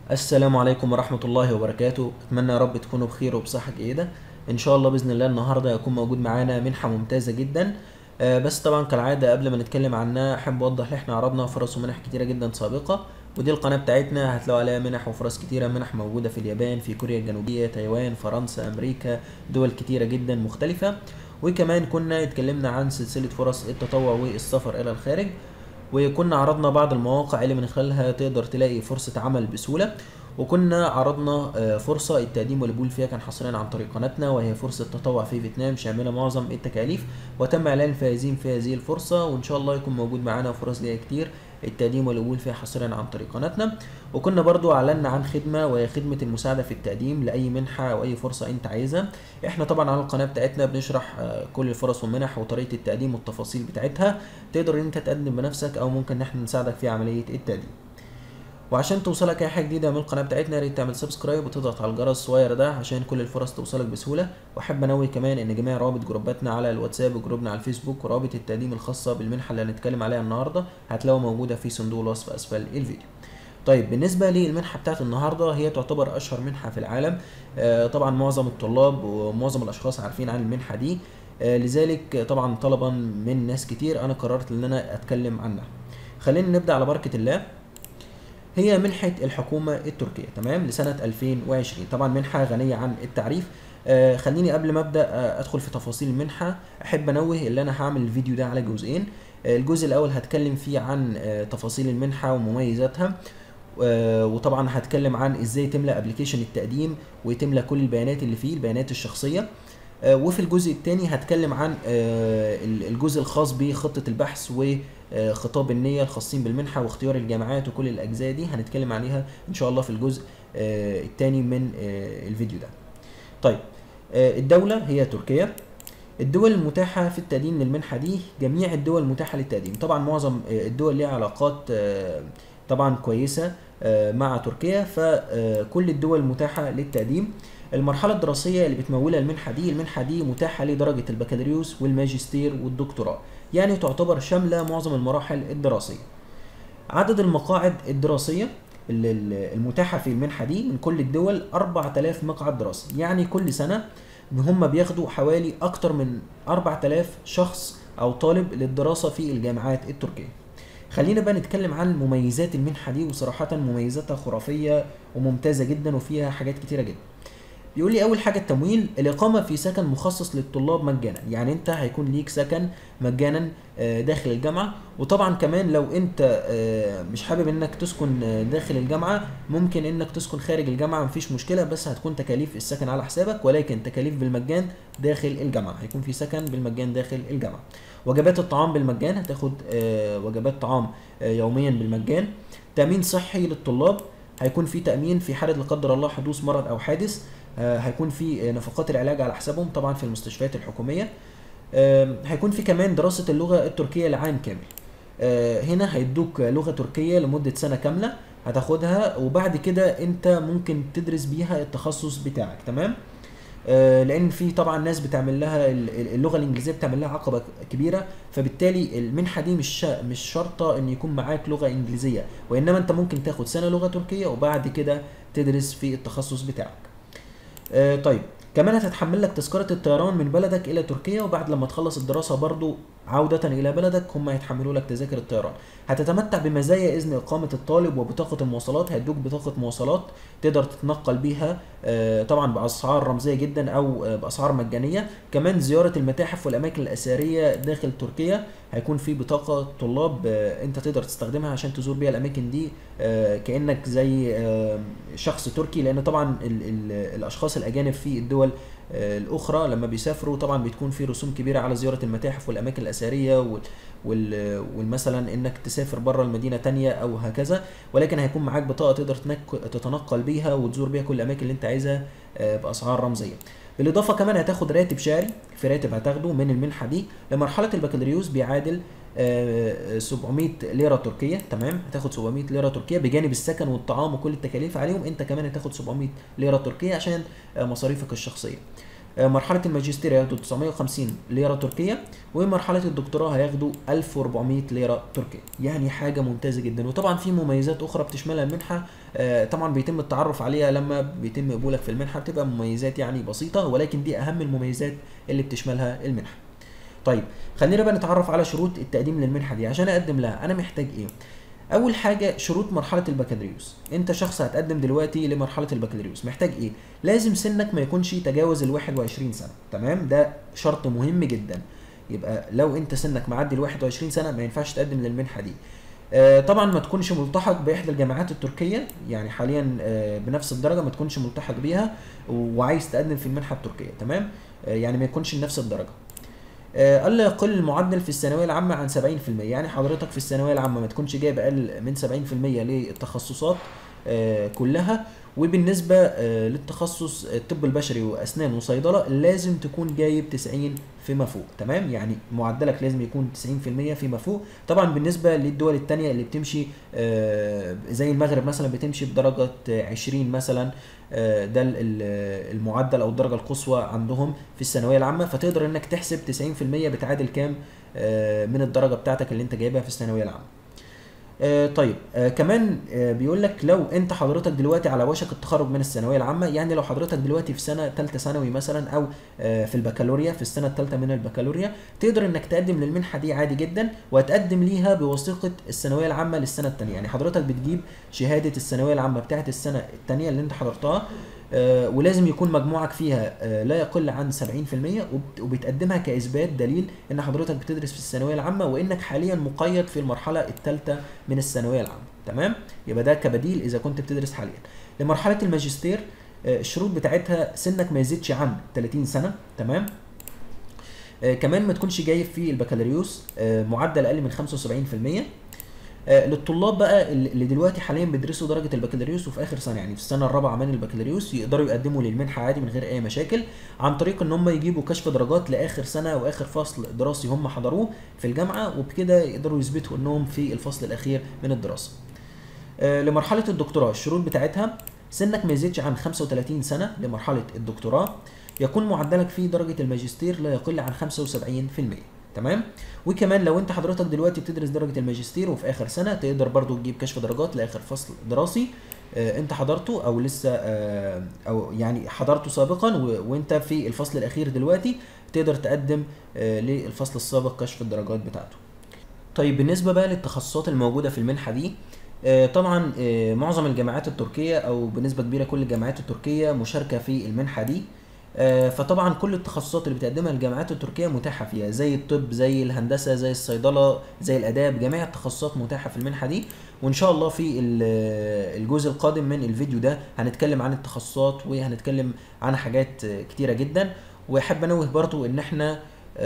السلام عليكم ورحمة الله وبركاته أتمنى يا رب تكونوا بخير وبصحة جيدة إن شاء الله بإذن الله النهاردة يكون موجود معانا منحة ممتازة جدا آه، بس طبعا كالعادة قبل ما نتكلم عنها أحب أوضح إن إحنا عرضنا فرص ومنح كتيرة جدا سابقة ودي القناة بتاعتنا هتلاقوا عليها منح وفرص كتيرة منح موجودة في اليابان في كوريا الجنوبية تايوان فرنسا أمريكا دول كتيرة جدا مختلفة وكمان كنا اتكلمنا عن سلسلة فرص التطوع والسفر إلى الخارج وكنا عرضنا بعض المواقع اللي من خلالها تقدر تلاقي فرصة عمل بسهولة وكنا عرضنا آه، فرصة التقديم والقبول فيها كان حصريا عن طريق قناتنا وهي فرصة تطوع في فيتنام شاملة معظم التكاليف وتم إعلان الفائزين في هذه الفرصة وإن شاء الله يكون موجود معانا فرص ليها كتير التقديم والقبول فيها حصريا عن طريق قناتنا وكنا برضو اعلنا عن خدمة وهي خدمة المساعدة في التقديم لأي منحة أو أي فرصة أنت عايزها احنا طبعا على القناة بتاعتنا بنشرح آه، كل الفرص والمنح وطريقة التقديم والتفاصيل بتاعتها تقدر ان انت تقدم بنفسك او ممكن ان احنا نساعدك في عملية التقديم وعشان توصلك اي حاجه جديده من القناه بتاعتنا يا ريت تعمل سبسكرايب وتضغط على الجرس الصغير ده عشان كل الفرص توصلك بسهوله واحب انوه كمان ان جميع روابط جروباتنا على الواتساب وجروبنا على الفيسبوك وروابط التقديم الخاصه بالمنحه اللي هنتكلم عليها النهارده هتلاقوها موجوده في صندوق الوصف اسفل الفيديو طيب بالنسبة للمنحة بتاعت النهاردة هي تعتبر أشهر منحة في العالم آه، طبعا معظم الطلاب ومعظم الأشخاص عارفين عن المنحة دي آه، لذلك طبعا طلبا من ناس كتير أنا قررت إن أنا أتكلم عنها خلينا نبدأ على بركة الله هي منحة الحكومة التركية تمام لسنة 2020 طبعا منحة غنية عن التعريف آه خليني قبل ما ابدا آه ادخل في تفاصيل المنحه احب انوه ان انا هعمل الفيديو ده على جزئين آه الجزء الاول هتكلم فيه عن آه تفاصيل المنحه ومميزاتها آه، وطبعا هتكلم عن ازاي تملى ابلكيشن التقديم وتملى كل البيانات اللي فيه البيانات الشخصيه آه، وفي الجزء الثاني هتكلم عن آه، الجزء الخاص بخطه البحث وخطاب النيه الخاصين بالمنحه واختيار الجامعات وكل الاجزاء دي هنتكلم عليها ان شاء الله في الجزء الثاني من آه، الفيديو ده طيب آه، الدوله هي تركيا الدول المتاحة في التقديم للمنحة دي جميع الدول المتاحة للتقديم طبعا معظم آه، الدول ليها علاقات آه، طبعا كويسة آه، مع تركيا فكل الدول متاحة للتقديم المرحلة الدراسية اللي بتمولها المنحة دي المنحة دي متاحة لدرجة البكالوريوس والماجستير والدكتوراه يعني تعتبر شاملة معظم المراحل الدراسية عدد المقاعد الدراسية ال- ال- المتاحة في المنحة دي من كل الدول 4000 مقعد دراسي يعني كل سنة هم بياخدوا حوالي أكتر من 4000 شخص أو طالب للدراسة في الجامعات التركية خلينا بقى نتكلم عن مميزات المنحة دي وصراحة مميزاتها خرافية وممتازة جدا وفيها حاجات كتيرة جدا بيقول لي اول حاجه التمويل الاقامه في سكن مخصص للطلاب مجانا يعني انت هيكون ليك سكن مجانا آه، داخل الجامعه وطبعا كمان لو انت آه، مش حابب انك تسكن آه، داخل الجامعه ممكن انك تسكن خارج الجامعه مفيش مشكله بس هتكون تكاليف السكن على حسابك ولكن تكاليف بالمجان داخل الجامعه هيكون في سكن بالمجان داخل الجامعه وجبات الطعام بالمجان هتاخد آه، وجبات طعام آه، يوميا بالمجان تامين صحي للطلاب هيكون في تامين في حاله لا قدر الله حدوث مرض او حادث آه، هيكون في آه، نفقات العلاج على حسابهم طبعا في المستشفيات الحكوميه آم، هيكون في كمان دراسه اللغه التركيه لعام كامل آه، هنا هيدوك لغه تركيه لمده سنه كامله هتاخدها وبعد كده انت ممكن تدرس بيها التخصص بتاعك تمام آه، لان في طبعا ناس بتعمل لها ال- ال- اللغه الانجليزيه بتعمل لها عقبه كبيره فبالتالي المنحه دي مش شا- مش شرطه ان يكون معاك لغه انجليزيه وانما انت ممكن تاخد سنه لغه تركيه وبعد كده تدرس في التخصص بتاعك آه، طيب كمان هتتحمل لك تذكرة الطيران من بلدك إلى تركيا وبعد لما تخلص الدراسة برضو عودة إلى بلدك هم هيتحملوا لك تذاكر الطيران هتتمتع بمزايا إذن إقامة الطالب وبطاقة المواصلات هيدوك بطاقة مواصلات تقدر تتنقل بيها آه، طبعا بأسعار رمزية جدا أو آه، بأسعار مجانية كمان زيارة المتاحف والأماكن الأثرية داخل تركيا هيكون في بطاقة طلاب آه، أنت تقدر تستخدمها عشان تزور بيها الأماكن دي آه، كأنك زي آه، شخص تركي لأن طبعا ال ال الأشخاص الأجانب في الدول آه، الأخرى لما بيسافروا طبعا بتكون في رسوم كبيرة على زيارة المتاحف والأماكن الأثرية وال وال والمثلا انك تسافر بره المدينه تانية او هكذا ولكن هيكون معاك بطاقه تقدر تنك- تتنقل بيها وتزور بيها كل الاماكن اللي انت عايزها آه، باسعار رمزيه بالاضافه كمان هتاخد راتب شهري في راتب هتاخده من المنحه دي لمرحله البكالوريوس بيعادل آه، 700 ليره تركيه تمام هتاخد 700 ليره تركيه بجانب السكن والطعام وكل التكاليف عليهم انت كمان هتاخد 700 ليره تركيه عشان آه، مصاريفك الشخصيه آه، مرحله الماجستير هياخدوا 950 ليره تركيه ومرحله الدكتوراه هياخدوا 1400 ليره تركيه يعني حاجه ممتازه جدا وطبعا في مميزات اخرى بتشملها المنحه آه، طبعا بيتم التعرف عليها لما بيتم قبولك في المنحه بتبقى مميزات يعني بسيطه ولكن دي اهم المميزات اللي بتشملها المنحه طيب خلينا بقى نتعرف على شروط التقديم للمنحه دي عشان اقدم لها انا محتاج ايه اول حاجه شروط مرحله البكالوريوس انت شخص هتقدم دلوقتي لمرحله البكالوريوس محتاج ايه لازم سنك ما يكونش تجاوز ال 21 سنه تمام ده شرط مهم جدا يبقى لو انت سنك معدي ال 21 سنه ما ينفعش تقدم للمنحه دي آه، طبعا ما تكونش ملتحق باحدى الجامعات التركيه يعني حاليا آه، بنفس الدرجه ما تكونش ملتحق بيها وعايز تقدم في المنحه التركيه تمام آه، يعني ما يكونش نفس الدرجه آه، الا يقل المعدل في الثانويه العامه عن 70% يعني حضرتك في الثانويه العامه ما تكونش جايب اقل من 70% للتخصصات آه، كلها وبالنسبه آه، للتخصص الطب البشري واسنان وصيدله لازم تكون جايب 90 فيما فوق تمام يعني معدلك لازم يكون 90% فيما فوق طبعا بالنسبه للدول التانية اللي بتمشي آه، زي المغرب مثلا بتمشي بدرجه آه، 20 مثلا آه، ده ال- ال- المعدل او الدرجه القصوى عندهم في الثانويه العامه فتقدر انك تحسب 90% بتعادل كام آه، من الدرجه بتاعتك اللي انت جايبها في الثانويه العامه آه طيب آه كمان آه بيقول لك لو انت حضرتك دلوقتي على وشك التخرج من الثانويه العامه يعني لو حضرتك دلوقتي في سنه ثالثه ثانوي مثلا او آه في البكالوريا في السنه الثالثه من البكالوريا تقدر انك تقدم للمنحه دي عادي جدا وهتقدم ليها بوثيقه الثانويه العامه للسنه الثانيه يعني حضرتك بتجيب شهاده الثانويه العامه بتاعت السنه الثانيه اللي انت حضرتها آه، ولازم يكون مجموعك فيها آه، لا يقل عن 70% وبت- وبتقدمها كاثبات دليل ان حضرتك بتدرس في الثانويه العامه وانك حاليا مقيد في المرحله الثالثه من الثانويه العامه تمام يبقى ده كبديل اذا كنت بتدرس حاليا لمرحله الماجستير آه، الشروط بتاعتها سنك ما يزيدش عن 30 سنه تمام آه، كمان ما تكونش جايب في البكالوريوس آه، معدل اقل من 75% آه، للطلاب بقى اللي اللي دلوقتي حاليا بيدرسوا درجه البكالوريوس وفي اخر سنه يعني في السنه الرابعه من البكالوريوس يقدروا يقدموا للمنحه عادي من غير اي مشاكل عن طريق ان هم يجيبوا كشف درجات لاخر سنه واخر فصل دراسي هم حضروه في الجامعه وبكده يقدروا يثبتوا انهم في الفصل الاخير من الدراسه. آه، لمرحله الدكتوراه الشروط بتاعتها سنك ما يزيدش عن 35 سنه لمرحله الدكتوراه يكون معدلك في درجه الماجستير لا يقل عن 75% تمام وكمان لو انت حضرتك دلوقتي بتدرس درجه الماجستير وفي اخر سنه تقدر برضو تجيب كشف درجات لاخر فصل دراسي آه، انت حضرته او لسه آه، او يعني حضرته سابقا و- وانت في الفصل الاخير دلوقتي تقدر تقدم آه، للفصل السابق كشف الدرجات بتاعته طيب بالنسبه بقى للتخصصات الموجوده في المنحه دي آه، طبعا آه، معظم الجامعات التركيه او بنسبه كبيره كل الجامعات التركيه مشاركه في المنحه دي آه، فطبعا كل التخصصات اللي بتقدمها الجامعات التركيه متاحه فيها زي الطب زي الهندسه زي الصيدله زي الاداب جميع التخصصات متاحه في المنحه دي وان شاء الله في ال- الجزء القادم من الفيديو ده هنتكلم عن التخصصات وهنتكلم عن حاجات آه، كتيره جدا واحب انوه برضو ان احنا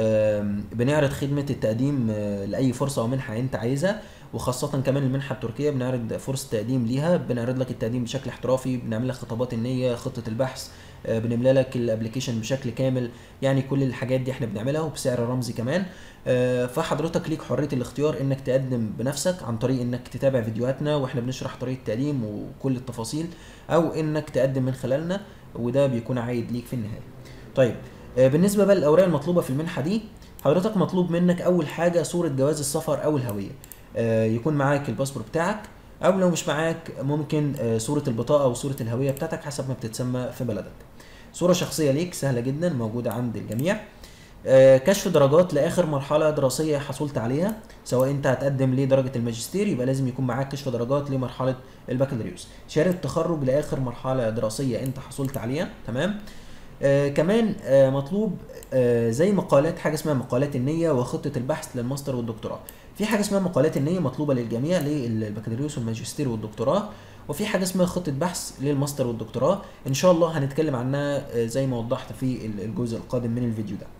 آم، بنعرض خدمه التقديم آه، لاي فرصه او منحه انت عايزها وخاصة كمان المنحة التركية بنعرض فرص تقديم ليها بنعرض لك التقديم بشكل احترافي بنعمل لك خطابات النية خطة البحث آه، بنملى لك الابلكيشن بشكل كامل يعني كل الحاجات دي احنا بنعملها وبسعر رمزي كمان آه، فحضرتك ليك حرية الاختيار انك تقدم بنفسك عن طريق انك تتابع فيديوهاتنا واحنا بنشرح طريقة التقديم وكل التفاصيل او انك تقدم من خلالنا وده بيكون عايد ليك في النهاية طيب آه، بالنسبة بقى للأوراق المطلوبة في المنحة دي حضرتك مطلوب منك أول حاجة صورة جواز السفر أو الهوية آه، يكون معاك الباسبور بتاعك أو لو مش معاك ممكن آه، صورة البطاقة أو صورة الهوية بتاعتك حسب ما بتتسمى في بلدك صورة شخصية ليك سهلة جدا موجودة عند الجميع آه، كشف درجات لاخر مرحله دراسيه حصلت عليها سواء انت هتقدم لدرجه الماجستير يبقى لازم يكون معاك كشف درجات لمرحله البكالوريوس شهاده تخرج لاخر مرحله دراسيه انت حصلت عليها تمام آه كمان آه مطلوب آه زي مقالات حاجه اسمها مقالات النيه وخطه البحث للماستر والدكتوراه في حاجه اسمها مقالات النيه مطلوبه للجميع للبكالوريوس والماجستير والدكتوراه وفي حاجه اسمها خطه بحث للماستر والدكتوراه ان شاء الله هنتكلم عنها آه زي ما وضحت في الجزء القادم من الفيديو ده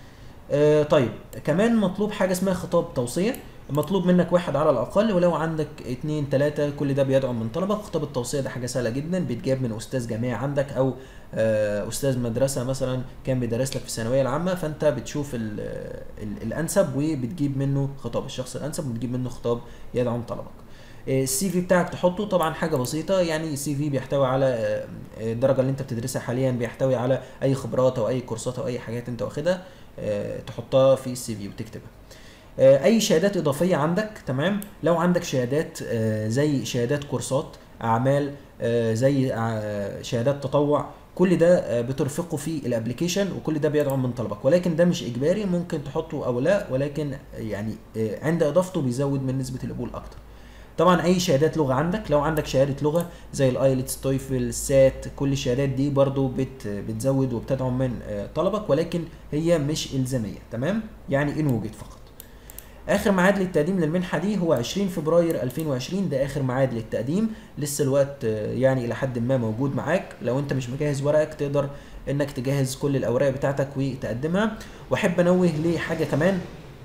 آه طيب كمان مطلوب حاجه اسمها خطاب توصيه مطلوب منك واحد على الاقل ولو عندك اتنين تلاتة كل ده بيدعم من طلبك خطاب التوصيه ده حاجه سهله جدا بيتجاب من استاذ جامعي عندك او آه، استاذ مدرسه مثلا كان بيدرس لك في الثانويه العامه فانت بتشوف ال ال الانسب وبتجيب منه خطاب الشخص الانسب وبتجيب منه خطاب يدعم طلبك السي في بتاعك تحطه طبعا حاجه بسيطه يعني السي في بيحتوي على آه، الدرجه اللي انت بتدرسها حاليا بيحتوي على اي خبرات او اي كورسات او اي حاجات انت واخدها آه، تحطها في السي في وتكتبها آه، اي شهادات اضافيه عندك تمام لو عندك شهادات آه، زي شهادات كورسات اعمال آه، زي آه، شهادات تطوع كل ده آه، بترفقه في الابلكيشن وكل ده بيدعم من طلبك ولكن ده مش اجباري ممكن تحطه او لا ولكن يعني آه، عند اضافته بيزود من نسبه القبول اكتر طبعا اي شهادات لغه عندك لو عندك شهاده لغه زي الايلتس تويفل سات كل الشهادات دي برضو بت بتزود وبتدعم من آه، طلبك ولكن هي مش الزاميه تمام يعني ان وجد فقط اخر ميعاد للتقديم للمنحه دي هو 20 فبراير 2020 ده اخر ميعاد للتقديم لسه الوقت آه، يعني الى حد ما موجود معاك لو انت مش مجهز ورقك تقدر انك تجهز كل الاوراق بتاعتك وتقدمها واحب انوه لحاجه كمان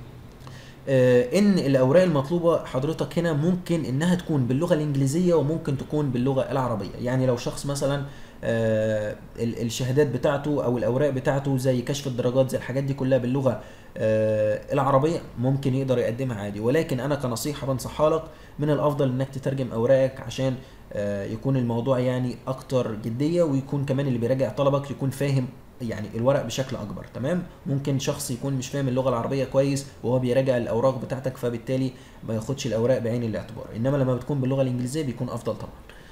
آه، ان الاوراق المطلوبه حضرتك هنا ممكن انها تكون باللغه الانجليزيه وممكن تكون باللغه العربيه يعني لو شخص مثلا آه، ال- الشهادات بتاعته او الاوراق بتاعته زي كشف الدرجات زي الحاجات دي كلها باللغه آه، العربيه ممكن يقدر يقدمها عادي ولكن انا كنصيحه بنصحها لك من الافضل انك تترجم اوراقك عشان آه، يكون الموضوع يعني اكتر جديه ويكون كمان اللي بيراجع طلبك يكون فاهم يعني الورق بشكل اكبر تمام ممكن شخص يكون مش فاهم اللغه العربيه كويس وهو بيراجع الاوراق بتاعتك فبالتالي ما ياخدش الاوراق بعين الاعتبار انما لما بتكون باللغه الانجليزيه بيكون افضل طبعا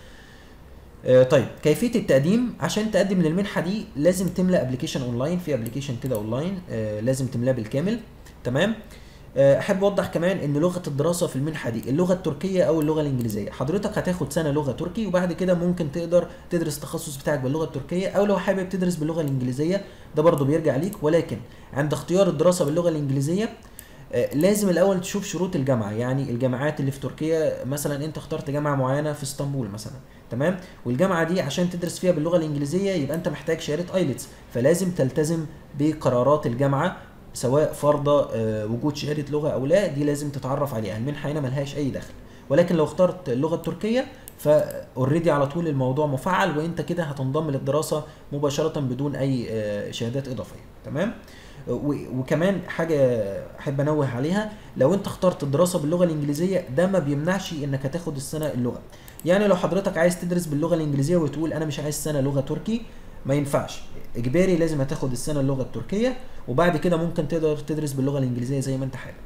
آه، طيب كيفيه التقديم عشان تقدم للمنحه دي لازم تملى ابلكيشن اونلاين في ابلكيشن كده اونلاين آه، لازم تملاه بالكامل تمام آه، احب اوضح كمان ان لغه الدراسه في المنحه دي اللغه التركيه او اللغه الانجليزيه حضرتك هتاخد سنه لغه تركي وبعد كده ممكن تقدر تدرس التخصص بتاعك باللغه التركيه او لو حابب تدرس باللغه الانجليزيه ده برضه بيرجع ليك ولكن عند اختيار الدراسه باللغه الانجليزيه آه، لازم الاول تشوف شروط الجامعه يعني الجامعات اللي في تركيا مثلا انت اخترت جامعه معينه في اسطنبول مثلا تمام والجامعه دي عشان تدرس فيها باللغه الانجليزيه يبقى انت محتاج شهاده ايلتس فلازم تلتزم بقرارات الجامعه سواء فرض آه، وجود شهاده لغه او لا دي لازم تتعرف عليها المنحه هنا ملهاش اي دخل ولكن لو اخترت اللغه التركيه فاوريدي على طول الموضوع مفعل وانت كده هتنضم للدراسه مباشره بدون اي آه، شهادات اضافيه تمام و- وكمان حاجه احب انوه عليها لو انت اخترت الدراسه باللغه الانجليزيه ده ما بيمنعش انك هتاخد السنه اللغه يعني لو حضرتك عايز تدرس باللغه الانجليزيه وتقول انا مش عايز سنه لغه تركي ما ينفعش اجباري لازم هتاخد السنه اللغه التركيه وبعد كده ممكن تقدر تدرس باللغه الانجليزيه زي ما انت حابب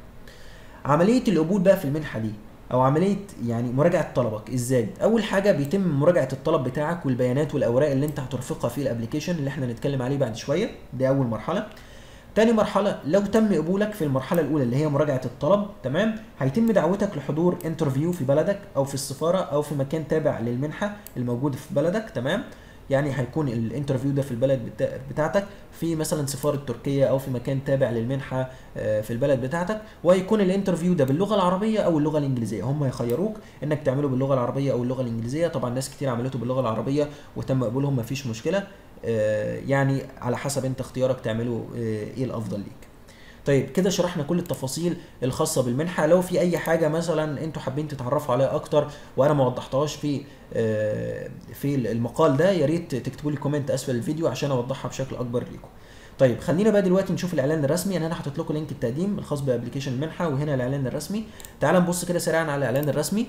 عمليه القبول بقى في المنحه دي او عمليه يعني مراجعه طلبك ازاي اول حاجه بيتم مراجعه الطلب بتاعك والبيانات والاوراق اللي انت هترفقها في الابلكيشن اللي احنا هنتكلم عليه بعد شويه دي اول مرحله تاني مرحلة لو تم قبولك في المرحلة الأولى اللي هي مراجعة الطلب تمام هيتم دعوتك لحضور انترفيو في بلدك أو في السفارة أو في مكان تابع للمنحة الموجود في بلدك تمام يعني هيكون الانترفيو ده في البلد بتا- بتاعتك في مثلا سفارة تركيا أو في مكان تابع للمنحة آه، في البلد بتاعتك وهيكون الانترفيو ده باللغة العربية أو اللغة الإنجليزية هم يخيروك إنك تعمله باللغة العربية أو اللغة الإنجليزية طبعا ناس كتير عملته باللغة العربية وتم قبولهم مفيش مشكلة آه، يعني على حسب انت اختيارك تعمله آه، ايه الافضل ليك طيب كده شرحنا كل التفاصيل الخاصة بالمنحة لو في أي حاجة مثلا أنتوا حابين تتعرفوا عليها أكتر وأنا ما وضحتهاش في آه، في المقال ده يا ريت تكتبوا لي كومنت أسفل الفيديو عشان أوضحها بشكل أكبر ليكم. طيب خلينا بقى دلوقتي نشوف الإعلان الرسمي أنا هنا حاطط لكم لينك التقديم الخاص بأبلكيشن المنحة وهنا الإعلان الرسمي. تعال نبص كده سريعا على الإعلان الرسمي.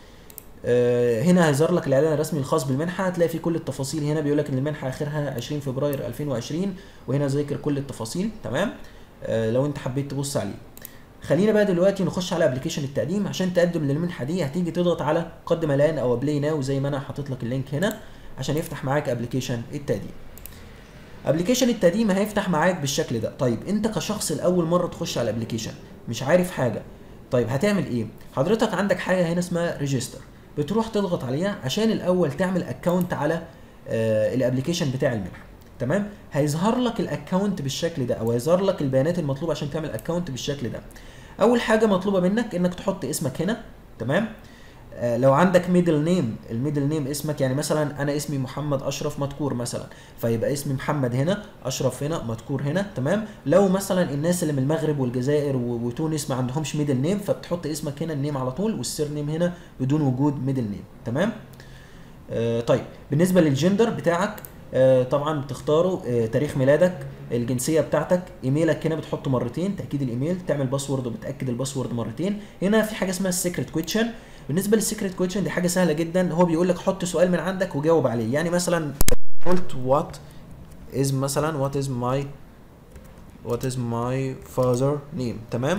آه، هنا هيظهر لك الاعلان الرسمي الخاص بالمنحه هتلاقي فيه كل التفاصيل هنا بيقول لك ان المنحه اخرها 20 فبراير 2020 وهنا ذاكر كل التفاصيل تمام آه، لو انت حبيت تبص عليه خلينا بقى دلوقتي نخش على ابلكيشن التقديم عشان تقدم للمنحه دي هتيجي تضغط على قدم الان او ابلاي ناو زي ما انا حاطط لك اللينك هنا عشان يفتح معاك ابلكيشن التقديم ابلكيشن التقديم هيفتح معاك بالشكل ده طيب انت كشخص الاول مره تخش على الابلكيشن مش عارف حاجه طيب هتعمل ايه حضرتك عندك حاجه هنا اسمها ريجستر بتروح تضغط عليها عشان الاول تعمل اكونت على آه الابلكيشن بتاع المنحه تمام هيظهر لك الاكونت بالشكل ده او هيظهر لك البيانات المطلوبه عشان تعمل اكونت بالشكل ده اول حاجه مطلوبه منك انك تحط اسمك هنا تمام آه، لو عندك ميدل نيم الميدل نيم اسمك يعني مثلا انا اسمي محمد اشرف مذكور مثلا فيبقى اسمي محمد هنا اشرف هنا مذكور هنا تمام لو مثلا الناس اللي من المغرب والجزائر و- وتونس ما عندهمش ميدل نيم فبتحط اسمك هنا النيم على طول والسير نيم هنا بدون وجود ميدل نيم تمام آه طيب بالنسبه للجندر بتاعك آه طبعا بتختاره آه تاريخ ميلادك الجنسيه بتاعتك ايميلك هنا بتحطه مرتين تاكيد الايميل تعمل باسورد وبتاكد الباسورد مرتين هنا في حاجه اسمها السيكريت كويتشن بالنسبه للسيكريت كويشن دي حاجه سهله جدا هو بيقول لك حط سؤال من عندك وجاوب عليه يعني مثلا قلت وات از مثلا وات از ماي وات از ماي فاذر نيم تمام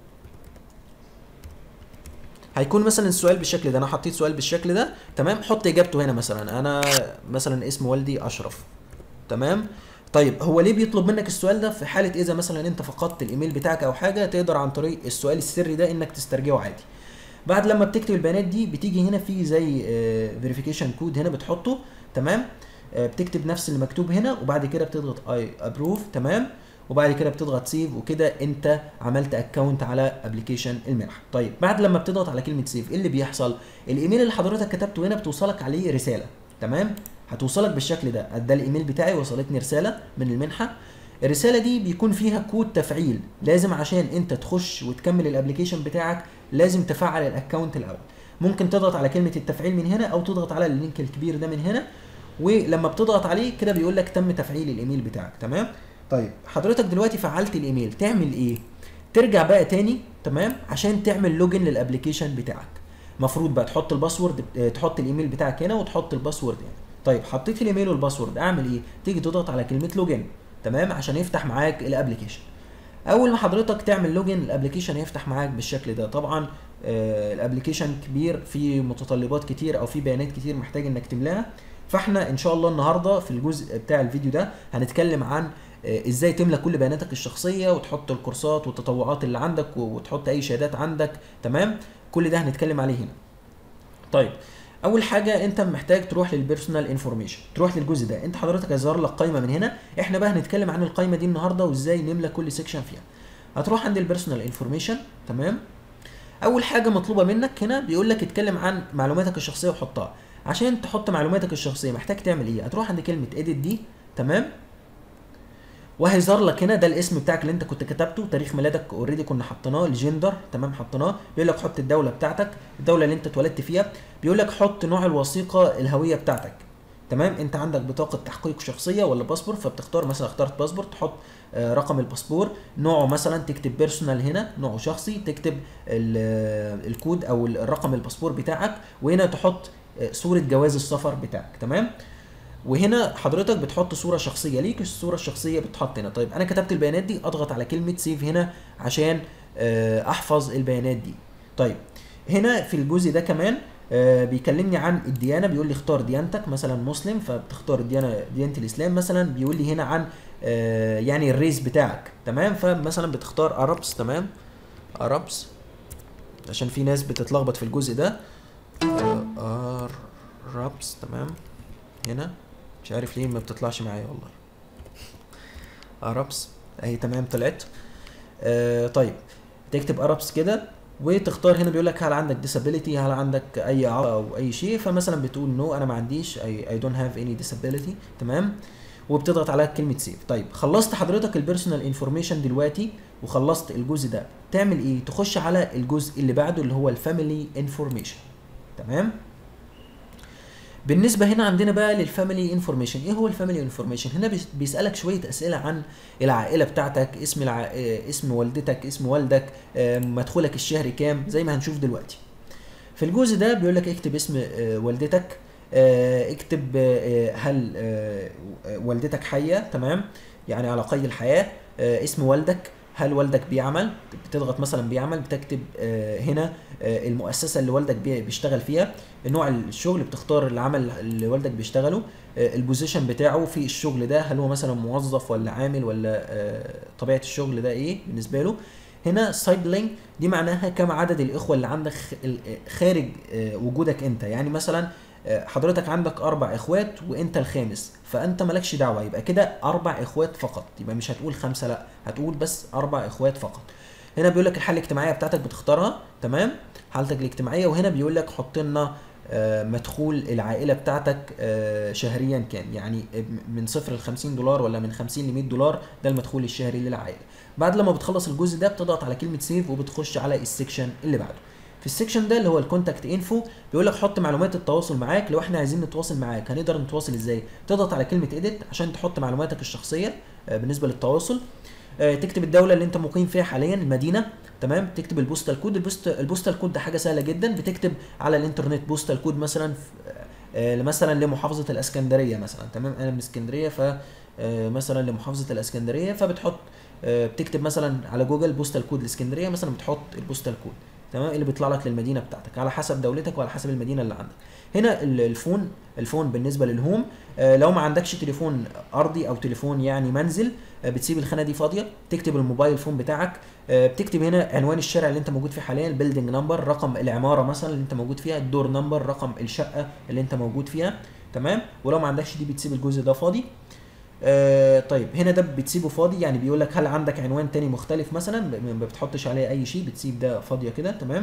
هيكون مثلا السؤال بالشكل ده انا حطيت سؤال بالشكل ده تمام حط اجابته هنا مثلا انا مثلا اسم والدي اشرف تمام طيب هو ليه بيطلب منك السؤال ده في حاله اذا مثلا انت فقدت الايميل بتاعك او حاجه تقدر عن طريق السؤال السري ده انك تسترجعه عادي بعد لما بتكتب البيانات دي بتيجي هنا في زي فيريفيكيشن كود هنا بتحطه تمام آه، بتكتب نفس اللي مكتوب هنا وبعد كده بتضغط اي ابروف تمام وبعد كده بتضغط سيف وكده انت عملت اكونت على ابلكيشن المنحه طيب بعد لما بتضغط على كلمه سيف ايه اللي بيحصل الايميل اللي حضرتك كتبته هنا بتوصلك عليه رساله تمام هتوصلك بالشكل ده ده الايميل بتاعي وصلتني رساله من المنحه الرساله دي بيكون فيها كود تفعيل لازم عشان انت تخش وتكمل الابلكيشن بتاعك لازم تفعل الاكونت الاول ممكن تضغط على كلمه التفعيل من هنا او تضغط على اللينك الكبير ده من هنا ولما بتضغط عليه كده بيقول لك تم تفعيل الايميل بتاعك تمام طيب حضرتك دلوقتي فعلت الايميل تعمل ايه ترجع بقى تاني تمام عشان تعمل لوجن للابلكيشن بتاعك مفروض بقى تحط الباسورد اه، تحط الايميل بتاعك هنا وتحط الباسورد هنا طيب حطيت الايميل والباسورد اعمل ايه تيجي تضغط على كلمه لوجن تمام عشان يفتح معاك الابلكيشن اول ما حضرتك تعمل لوجن الابلكيشن هيفتح معاك بالشكل ده طبعا آه الابلكيشن كبير فيه متطلبات كتير او فيه بيانات كتير محتاج انك تملاها فاحنا ان شاء الله النهارده في الجزء بتاع الفيديو ده هنتكلم عن آه، ازاي تملى كل بياناتك الشخصيه وتحط الكورسات والتطوعات اللي عندك و- وتحط اي شهادات عندك تمام كل ده هنتكلم عليه هنا طيب اول حاجه انت محتاج تروح للبيرسونال انفورميشن تروح للجزء ده انت حضرتك هيظهر لك قائمه من هنا احنا بقى هنتكلم عن القائمه دي النهارده وازاي نملى كل سيكشن فيها هتروح عند البيرسونال انفورميشن تمام اول حاجه مطلوبه منك هنا بيقول لك اتكلم عن معلوماتك الشخصيه وحطها عشان تحط معلوماتك الشخصيه محتاج تعمل ايه هتروح عند كلمه اديت دي تمام وهيظهر لك هنا ده الاسم بتاعك اللي انت كنت كتبته تاريخ ميلادك اوريدي كنا حطيناه الجندر تمام حطيناه بيقول لك حط الدوله بتاعتك الدوله اللي انت اتولدت فيها بيقول لك حط نوع الوثيقه الهويه بتاعتك تمام انت عندك بطاقه تحقيق شخصيه ولا باسبور فبتختار مثلا اخترت باسبور تحط آه، رقم الباسبور نوعه مثلا تكتب بيرسونال هنا نوعه شخصي تكتب ال- آه، الكود او الرقم الباسبور بتاعك وهنا تحط آه، صوره جواز السفر بتاعك تمام وهنا حضرتك بتحط صوره شخصيه ليك الصوره الشخصيه بتحط هنا طيب انا كتبت البيانات دي اضغط على كلمه سيف هنا عشان آه، احفظ البيانات دي طيب هنا في الجزء ده كمان آه، بيكلمني عن الديانه بيقول لي اختار ديانتك مثلا مسلم فبتختار الديانه ديانه الاسلام مثلا بيقول لي هنا عن آه، يعني الريس بتاعك تمام فمثلا بتختار اربس تمام اربس عشان في ناس بتتلخبط في الجزء ده آه، اربس تمام هنا مش عارف ليه ما بتطلعش معايا والله اربس اهي تمام طلعت آه طيب تكتب اربس كده وتختار هنا بيقول لك هل عندك disability هل عندك اي عرض او اي شيء فمثلا بتقول نو انا ما عنديش I, I don't have any disability تمام وبتضغط على كلمه سيف طيب خلصت حضرتك البيرسونال انفورميشن دلوقتي وخلصت الجزء ده تعمل ايه تخش على الجزء اللي بعده اللي هو الفاميلي انفورميشن تمام بالنسبه هنا عندنا بقى للفاميلي انفورميشن ايه هو الفاميلي انفورميشن هنا بيس- بيسالك شويه اسئله عن العائله بتاعتك اسم الع... آه، اسم والدتك اسم والدك آه، مدخولك الشهري كام زي ما هنشوف دلوقتي في الجزء ده بيقول لك اكتب اسم آه، والدتك آه، اكتب آه، هل آه، والدتك حيه تمام يعني على قيد الحياه آه، اسم والدك هل والدك بيعمل بتضغط مثلا بيعمل بتكتب آه، هنا آه، المؤسسه اللي والدك بي- بيشتغل فيها نوع الشغل بتختار العمل اللي والدك بيشتغله آه، البوزيشن بتاعه في الشغل ده هل هو مثلا موظف ولا عامل ولا آه، طبيعه الشغل ده ايه بالنسبه له هنا سايبلينج دي معناها كم عدد الاخوه اللي عندك خ- ال- خارج آه، وجودك انت يعني مثلا آه، حضرتك عندك اربع اخوات وانت الخامس فانت مالكش دعوه يبقى كده اربع اخوات فقط يبقى مش هتقول خمسه لا هتقول بس اربع اخوات فقط هنا بيقول لك الحاله الاجتماعيه بتاعتك بتختارها تمام حالتك الاجتماعيه وهنا بيقول لك حط لنا آه، مدخول العائله بتاعتك آه، شهريا كام يعني من صفر ل 50 دولار ولا من 50 ل 100 دولار ده المدخول الشهري للعائله بعد لما بتخلص الجزء ده بتضغط على كلمه سيف وبتخش على السكشن اللي بعده في السكشن ده اللي هو الكونتاكت انفو بيقول لك حط معلومات التواصل معاك لو احنا عايزين نتواصل معاك هنقدر نتواصل ازاي تضغط على كلمه اديت عشان تحط معلوماتك الشخصيه آه، بالنسبه للتواصل آه، تكتب الدوله اللي انت مقيم فيها حاليا المدينه تمام تكتب البوستال كود البوست البوستال كود ده حاجه سهله جدا بتكتب على الانترنت بوستال كود مثلا في- آه، مثلا لمحافظه الاسكندريه مثلا تمام انا من اسكندريه ف آه، مثلا لمحافظه الاسكندريه فبتحط آه، بتكتب مثلا على جوجل بوستال كود الاسكندريه مثلا بتحط البوستال كود تمام اللي بيطلع لك للمدينه بتاعتك على حسب دولتك وعلى حسب المدينه اللي عندك هنا ال- الفون الفون بالنسبه للهوم آه، لو ما عندكش تليفون ارضي او تليفون يعني منزل آه، بتسيب الخانه دي فاضيه تكتب الموبايل فون بتاعك آه، بتكتب هنا عنوان الشارع اللي انت موجود فيه حاليا البيلدينج نمبر رقم العماره مثلا اللي انت موجود فيها الدور نمبر رقم الشقه اللي انت موجود فيها تمام ولو ما عندكش دي بتسيب الجزء ده فاضي آه طيب هنا ده بتسيبه فاضي يعني بيقول لك هل عندك عنوان تاني مختلف مثلا ب- ما بتحطش عليه اي شيء بتسيب ده فاضيه كده تمام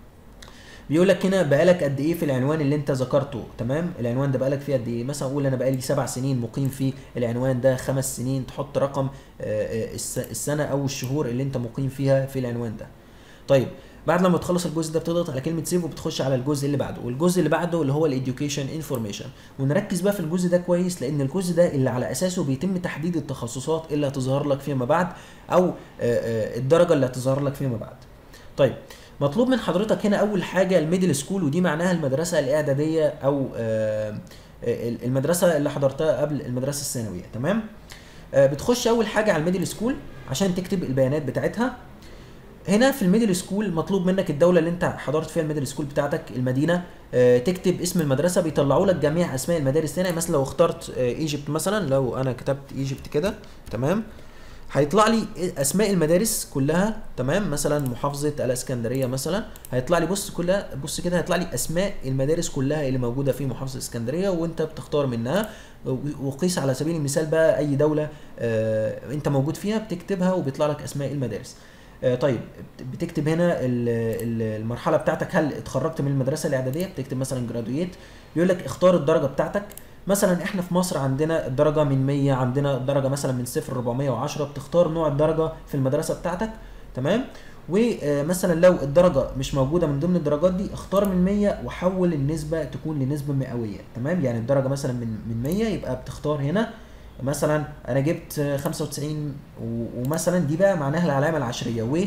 بيقول لك هنا بقالك قد ايه في العنوان اللي انت ذكرته تمام العنوان ده بقالك فيه قد ايه مثلا اقول انا بقالي سبع سنين مقيم في العنوان ده خمس سنين تحط رقم آه، آه، الس- السنه او الشهور اللي انت مقيم فيها في العنوان ده طيب بعد لما تخلص الجزء ده بتضغط على كلمه سيف وبتخش على الجزء اللي بعده والجزء اللي بعده اللي هو الاديوكيشن انفورميشن ونركز بقى في الجزء ده كويس لان الجزء ده اللي على اساسه بيتم تحديد التخصصات اللي هتظهر لك فيما بعد او آه، آه، الدرجه اللي هتظهر لك فيما بعد طيب مطلوب من حضرتك هنا اول حاجه الميدل سكول ودي معناها المدرسه الاعداديه او آه، آه، المدرسه اللي حضرتها قبل المدرسه الثانويه تمام آه، بتخش اول حاجه على الميدل سكول عشان تكتب البيانات بتاعتها هنا في الميدل سكول مطلوب منك الدوله اللي انت حضرت فيها الميدل سكول بتاعتك المدينه آه، تكتب اسم المدرسه بيطلعوا لك جميع اسماء المدارس هنا مثلا لو اخترت ايجيبت مثلا لو انا كتبت ايجيبت كده تمام هيطلع لي اسماء المدارس كلها تمام مثلا محافظه الاسكندريه مثلا هيطلع لي بص كلها بص كده هيطلع لي اسماء المدارس كلها اللي موجوده في محافظه الاسكندريه وانت بتختار منها وقيس على سبيل المثال بقى اي دوله آه انت موجود فيها بتكتبها وبيطلع لك اسماء المدارس آه طيب بتكتب هنا ال- ال- المرحله بتاعتك هل اتخرجت من المدرسه الاعداديه بتكتب مثلا جرادويت بيقول لك اختار الدرجه بتاعتك مثلا احنا في مصر عندنا الدرجه من 100 عندنا الدرجه مثلا من 0 ل 410 بتختار نوع الدرجه في المدرسه بتاعتك تمام ومثلا لو الدرجه مش موجوده من ضمن الدرجات دي اختار من 100 وحول النسبه تكون لنسبه مئويه تمام يعني الدرجه مثلا من من 100 يبقى بتختار هنا مثلا انا جبت 95 و- ومثلا دي بقى معناها العلامه العشريه و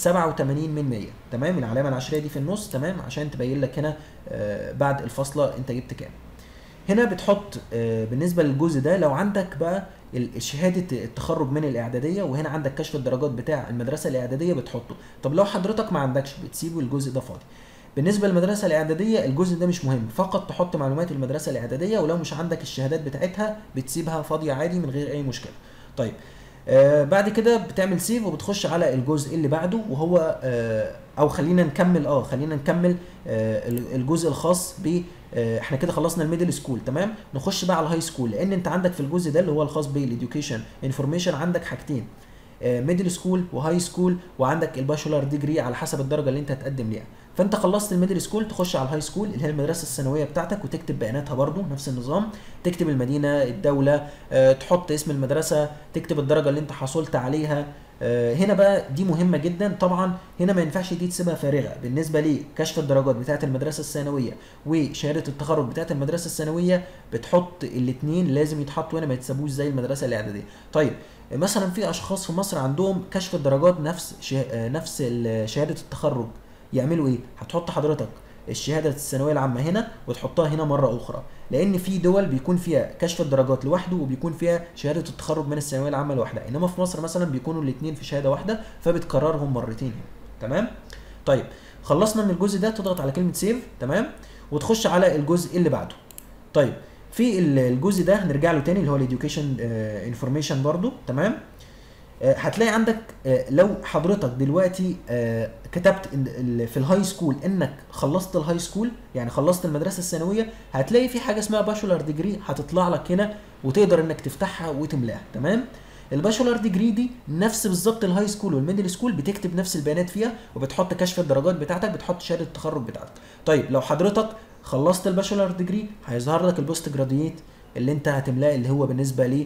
87 من 100 تمام العلامه العشريه دي في النص تمام عشان تبين لك هنا آه، بعد الفاصله انت جبت كام هنا بتحط آه، بالنسبه للجزء ده لو عندك بقى ال- شهاده التخرج من الاعداديه وهنا عندك كشف الدرجات بتاع المدرسه الاعداديه بتحطه طب لو حضرتك ما عندكش بتسيبه الجزء ده فاضي بالنسبه للمدرسه الاعداديه الجزء ده مش مهم فقط تحط معلومات المدرسه الاعداديه ولو مش عندك الشهادات بتاعتها بتسيبها فاضيه عادي من غير اي مشكله طيب آه بعد كده بتعمل سيف وبتخش على الجزء اللي بعده وهو آه او خلينا نكمل اه خلينا نكمل آه ال- الجزء الخاص ب آه احنا كده خلصنا الميدل سكول تمام نخش بقى على الهاي سكول لان انت عندك في الجزء ده اللي هو الخاص بالاديوكيشن انفورميشن عندك حاجتين ميدل سكول وهاي سكول وعندك الباشولار ديجري على حسب الدرجه اللي انت هتقدم ليها فانت خلصت الميدل سكول تخش على الهاي سكول اللي هي المدرسه الثانويه بتاعتك وتكتب بياناتها برضو نفس النظام تكتب المدينه الدوله آه، تحط اسم المدرسه تكتب الدرجه اللي انت حصلت عليها آه، هنا بقى دي مهمه جدا طبعا هنا ما ينفعش دي تسيبها فارغه بالنسبه لكشف الدرجات بتاعه المدرسه الثانويه وشهاده التخرج بتاعه المدرسه الثانويه بتحط الاثنين لازم يتحطوا هنا ما يتسابوش زي المدرسه الاعداديه طيب مثلا في اشخاص في مصر عندهم كشف الدرجات نفس شه... آه، نفس ال- شهاده التخرج يعملوا ايه هتحط حضرتك الشهاده الثانويه العامه هنا وتحطها هنا مره اخرى لان في دول بيكون فيها كشف الدرجات لوحده وبيكون فيها شهاده التخرج من الثانويه العامه لوحدها انما في مصر مثلا بيكونوا الاثنين في شهاده واحده فبتكررهم مرتين هنا تمام طيب خلصنا من الجزء ده تضغط على كلمه سيف تمام وتخش على الجزء اللي بعده طيب في ال- الجزء ده هنرجع له تاني اللي هو الاديوكيشن انفورميشن برضو تمام آه، هتلاقي عندك آه، لو حضرتك دلوقتي آه، كتبت إن- ال- في الهاي سكول انك خلصت الهاي سكول يعني خلصت المدرسه الثانويه هتلاقي في حاجه اسمها باشولار ديجري هتطلع لك هنا وتقدر انك تفتحها وتملاها تمام الباشولار ديجري دي نفس بالظبط الهاي سكول والميدل سكول بتكتب نفس البيانات فيها وبتحط كشف الدرجات بتاعتك بتحط شهاده التخرج بتاعتك طيب لو حضرتك خلصت الباشولار ديجري هيظهر لك البوست جراديويت اللي انت هتملاه اللي هو بالنسبه ل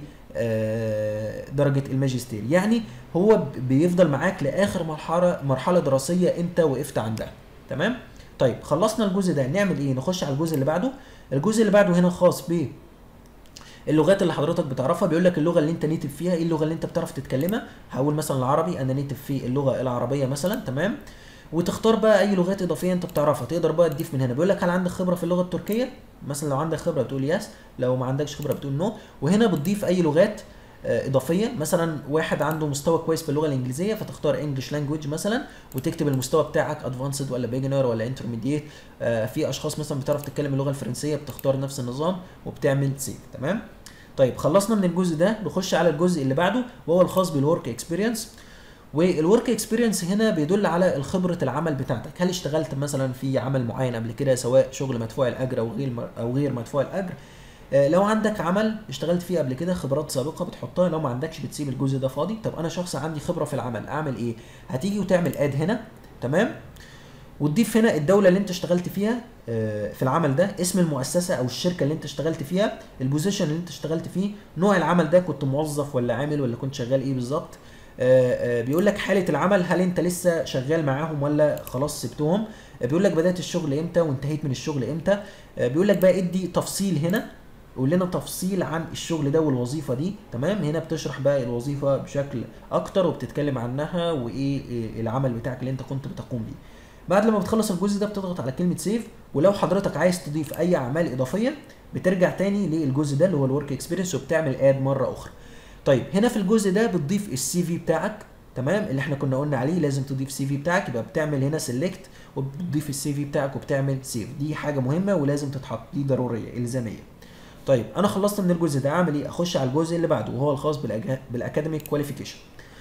آه، درجه الماجستير يعني هو ب- بيفضل معاك لاخر مرحله مرحله دراسيه انت وقفت عندها تمام طيب خلصنا الجزء ده نعمل ايه نخش على الجزء اللي بعده الجزء اللي بعده هنا خاص ب اللغات اللي حضرتك بتعرفها بيقول لك اللغه اللي انت نيتف فيها ايه اللغه اللي انت بتعرف تتكلمها هقول مثلا العربي انا نيتف في اللغه العربيه مثلا تمام وتختار بقى اي لغات اضافيه انت بتعرفها تقدر بقى تضيف من هنا بيقول لك هل عندك خبره في اللغه التركيه مثلا لو عندك خبره بتقول يس لو ما عندكش خبره بتقول نو وهنا بتضيف اي لغات آه، اضافيه مثلا واحد عنده مستوى كويس في اللغه الانجليزيه فتختار انجلش لانجويج مثلا وتكتب المستوى بتاعك ادفانسد ولا بيجنر ولا انترميديت في اشخاص مثلا بتعرف تتكلم اللغه الفرنسيه بتختار نفس النظام وبتعمل سيف تمام طيب خلصنا من الجزء ده نخش على الجزء اللي بعده وهو الخاص بالورك اكسبيرينس والورك اكسبيرينس هنا بيدل على خبره العمل بتاعتك هل اشتغلت مثلا في عمل معين قبل كده سواء شغل مدفوع الاجر او غير او غير مدفوع الاجر آه، لو عندك عمل اشتغلت فيه قبل كده خبرات سابقه بتحطها لو ما عندكش بتسيب الجزء ده فاضي طب انا شخص عندي خبره في العمل اعمل ايه هتيجي وتعمل اد هنا تمام وتضيف هنا الدوله اللي انت اشتغلت فيها آه، في العمل ده اسم المؤسسه او الشركه اللي انت اشتغلت فيها البوزيشن اللي انت اشتغلت فيه نوع العمل ده كنت موظف ولا عامل ولا كنت شغال ايه بالظبط آه، آه، بيقول لك حاله العمل هل انت لسه شغال معاهم ولا خلاص سبتهم آه، بيقول لك بدات الشغل امتى وانتهيت من الشغل امتى آه، بيقول لك بقى ادي تفصيل هنا قول لنا تفصيل عن الشغل ده والوظيفه دي تمام هنا بتشرح بقى الوظيفه بشكل اكتر وبتتكلم عنها وايه إيه العمل بتاعك اللي انت كنت بتقوم بيه بعد لما بتخلص الجزء ده بتضغط على كلمه سيف ولو حضرتك عايز تضيف اي اعمال اضافيه بترجع تاني للجزء ده اللي هو الورك اكسبيرينس وبتعمل اد مره اخرى طيب هنا في الجزء ده بتضيف السي في بتاعك تمام اللي احنا كنا قلنا عليه لازم تضيف سي في بتاعك يبقى بتعمل هنا سيلكت وبتضيف السي في بتاعك وبتعمل سيف دي حاجه مهمه ولازم تتحط دي ضروريه الزاميه طيب انا خلصت من الجزء ده اعمل ايه اخش على الجزء اللي بعده وهو الخاص بالاكاديميك كواليفيكيشن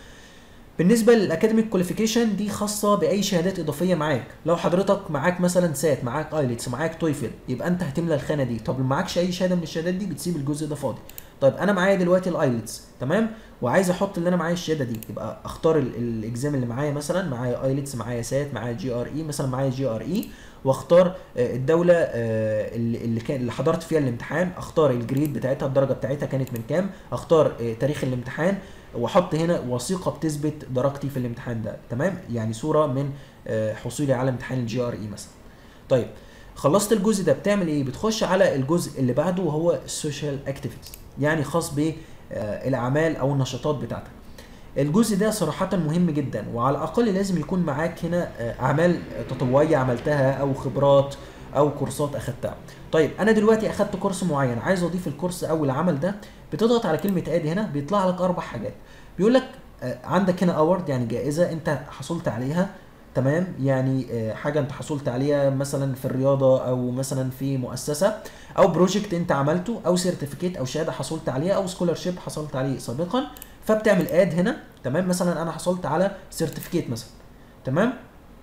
بالنسبه للاكاديميك كواليفيكيشن دي خاصه باي شهادات اضافيه معاك لو حضرتك معاك مثلا سات معاك ايلتس معاك تويفل يبقى انت هتملى الخانه دي طب معكش اي شهاده من الشهادات دي بتسيب الجزء ده فاضي طيب انا معايا دلوقتي الايلتس تمام وعايز احط اللي انا معايا الشهاده دي يبقى اختار ال- الاكزام اللي معايا مثلا معايا ايلتس معايا سات معايا جي ار اي مثلا معايا جي ار اي واختار آه، الدوله آه، اللي اللي كان اللي حضرت فيها الامتحان اختار الجريد بتاعتها الدرجه بتاعتها كانت من كام اختار آه، تاريخ الامتحان واحط هنا وثيقه بتثبت درجتي في الامتحان ده تمام يعني صوره من آه، حصولي على امتحان الجي ار اي مثلا طيب خلصت الجزء ده بتعمل ايه بتخش على الجزء اللي بعده وهو السوشيال اكتيفيتيز يعني خاص بالاعمال او النشاطات بتاعتك الجزء ده صراحة مهم جدا وعلى الأقل لازم يكون معاك هنا آه، أعمال تطوعية عملتها أو خبرات أو كورسات أخدتها. طيب أنا دلوقتي أخدت كورس معين عايز أضيف الكورس أو العمل ده بتضغط على كلمة آد هنا بيطلع لك أربع حاجات. بيقول لك آه، عندك هنا أورد يعني جائزة أنت حصلت عليها تمام يعني آه، حاجة أنت حصلت عليها مثلا في الرياضة أو مثلا في مؤسسة أو بروجكت أنت عملته أو سيرتيفيكيت أو شهادة حصلت عليها أو سكولرشيب حصلت عليه سابقا فبتعمل اد هنا تمام مثلا انا حصلت على سيرتيفيكيت مثلا تمام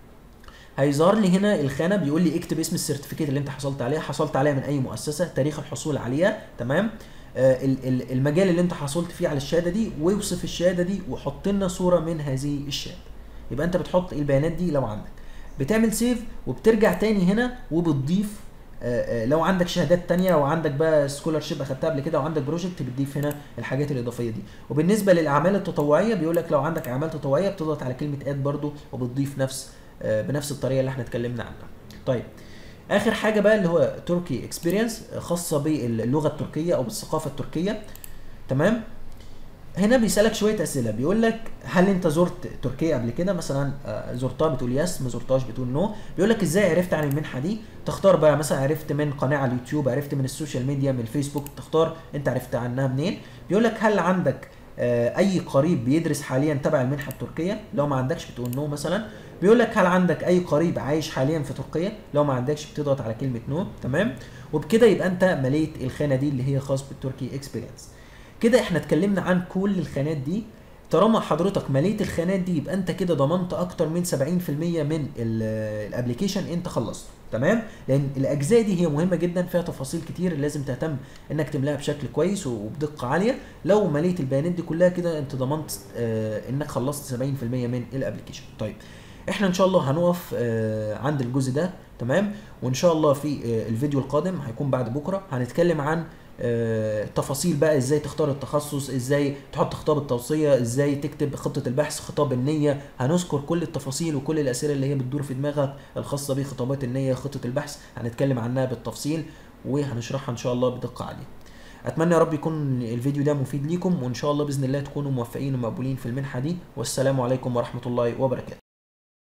هيظهر لي هنا الخانه بيقول لي اكتب اسم السيرتيفيكيت اللي انت حصلت عليها حصلت عليها من اي مؤسسه تاريخ الحصول عليها تمام آه ال- ال- المجال اللي انت حصلت فيه على الشهاده دي واوصف الشهاده دي وحط لنا صوره من هذه الشهاده يبقى انت بتحط البيانات دي لو عندك بتعمل سيف وبترجع تاني هنا وبتضيف آه، آه، لو عندك شهادات تانية او عندك بقى سكولرشيب اخدتها قبل كده وعندك بروجكت بتضيف هنا الحاجات الاضافيه دي وبالنسبه للاعمال التطوعيه بيقول لك لو عندك اعمال تطوعيه بتضغط على كلمه اد برضو وبتضيف نفس آه، بنفس الطريقه اللي احنا اتكلمنا عنها طيب اخر حاجه بقى اللي هو تركي اكسبيرينس خاصه باللغه التركيه او بالثقافه التركيه تمام هنا بيسالك شويه اسئله بيقول لك هل انت زرت تركيا قبل كده مثلا آه، زرتها بتقول يس ما زرتهاش بتقول نو بيقول لك ازاي عرفت عن المنحه دي تختار بقى مثلا عرفت من قناه على اليوتيوب عرفت من السوشيال ميديا من الفيسبوك تختار انت عرفت عنها منين بيقول لك هل عندك آه، اي قريب بيدرس حاليا تبع المنحه التركيه لو ما عندكش بتقول نو مثلا بيقول لك هل عندك اي قريب عايش حاليا في تركيا لو ما عندكش بتضغط على كلمه نو تمام وبكده يبقى انت مليت الخانه دي اللي هي خاص بالتركي اكسبيرينس كده احنا اتكلمنا عن كل الخانات دي طالما حضرتك مليت الخانات دي يبقى انت كده ضمنت اكتر من 70% من الابلكيشن انت خلصت تمام لان الاجزاء دي هي مهمه جدا فيها تفاصيل كتير لازم تهتم انك تملاها بشكل كويس وبدقه عاليه لو مليت البيانات دي كلها كده انت ضمنت آه انك خلصت 70% من الابلكيشن طيب احنا ان شاء الله هنقف آه عند الجزء ده تمام وان شاء الله في آه الفيديو القادم هيكون بعد بكره هنتكلم عن آه، تفاصيل بقى ازاي تختار التخصص ازاي تحط خطاب التوصيه ازاي تكتب خطه البحث خطاب النيه هنذكر كل التفاصيل وكل الاسئله اللي هي بتدور في دماغك الخاصه بخطابات النيه خطه البحث هنتكلم عنها بالتفصيل وهنشرحها ان شاء الله بدقه عاليه اتمنى يا رب يكون الفيديو ده مفيد ليكم وان شاء الله باذن الله تكونوا موفقين ومقبولين في المنحه دي والسلام عليكم ورحمه الله وبركاته